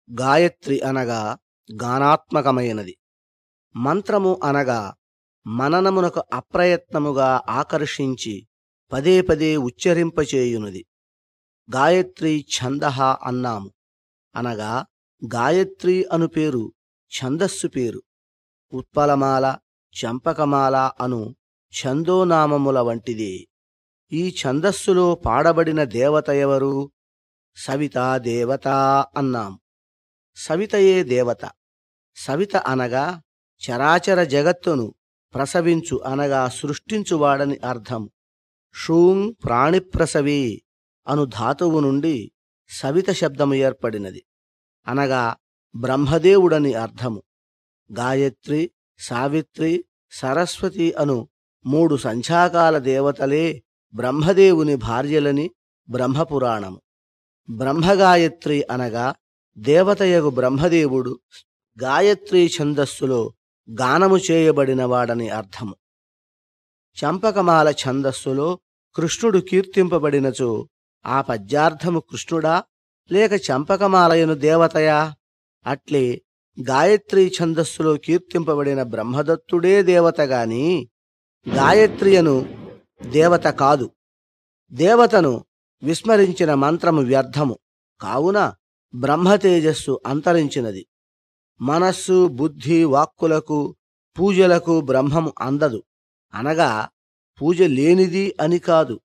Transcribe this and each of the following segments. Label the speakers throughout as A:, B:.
A: గాయత్రి అనగా గానాత్మకమైనది మంత్రము అనగా మననమునకు అప్రయత్నముగా ఆకర్షించి పదే పదే ఉచ్చరింపచేయునది గాయత్రి ఛందః అన్నాము అనగా గాయత్రి అను పేరు ఛందస్సు పేరు ఉత్పలమాల చంపకమాల అను ఛందోనామముల వంటిదే ఈ ఛందస్సులో పాడబడిన దేవత ఎవరు సవితా దేవత అన్నాం సవితయే దేవత సవిత అనగా చరాచర జగత్తును ప్రసవించు అనగా సృష్టించువాడని అర్థం షూం ప్రాణిప్రసవే అను ధాతువు నుండి సవిత శబ్దము ఏర్పడినది అనగా బ్రహ్మదేవుడని అర్థము గాయత్రి సావిత్రి సరస్వతి అను మూడు సంధ్యాకాల దేవతలే బ్రహ్మదేవుని భార్యలని బ్రహ్మపురాణము బ్రహ్మగాయత్రి అనగా దేవతయగు బ్రహ్మదేవుడు గాయత్రి ఛందస్సులో గానము చేయబడినవాడని అర్థము చంపకమాల ఛందస్సులో కృష్ణుడు కీర్తింపబడినచో ఆ పద్యార్థము కృష్ణుడా లేక చంపకమాలయను దేవతయా అట్లే గాయత్రి ఛందస్సులో కీర్తింపబడిన బ్రహ్మదత్తుడే దేవతగాని గాయత్రియను దేవత కాదు దేవతను విస్మరించిన మంత్రము వ్యర్థము కావున బ్రహ్మతేజస్సు అంతరించినది మనస్సు బుద్ధి వాక్కులకు పూజలకు బ్రహ్మము అందదు అనగా పూజ లేనిది అని కాదు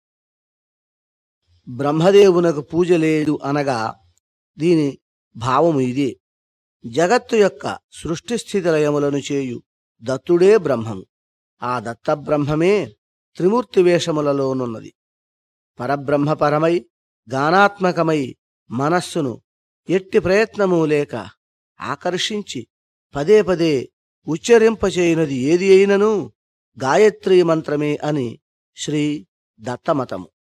A: బ్రహ్మదేవునకు పూజ లేదు అనగా దీని భావము ఇదే జగత్తు యొక్క సృష్టిస్థితి లయములను చేయు దత్తుడే బ్రహ్మము ఆ దత్తబ్రహ్మమే త్రిమూర్తి వేషములలోనున్నది పరబ్రహ్మపరమై గానాత్మకమై మనస్సును ఎట్టి ప్రయత్నము లేక ఆకర్షించి పదే పదే ఉచ్చరింపచేయునది ఏది అయినను గాయత్రీ మంత్రమే అని శ్రీ దత్తమతము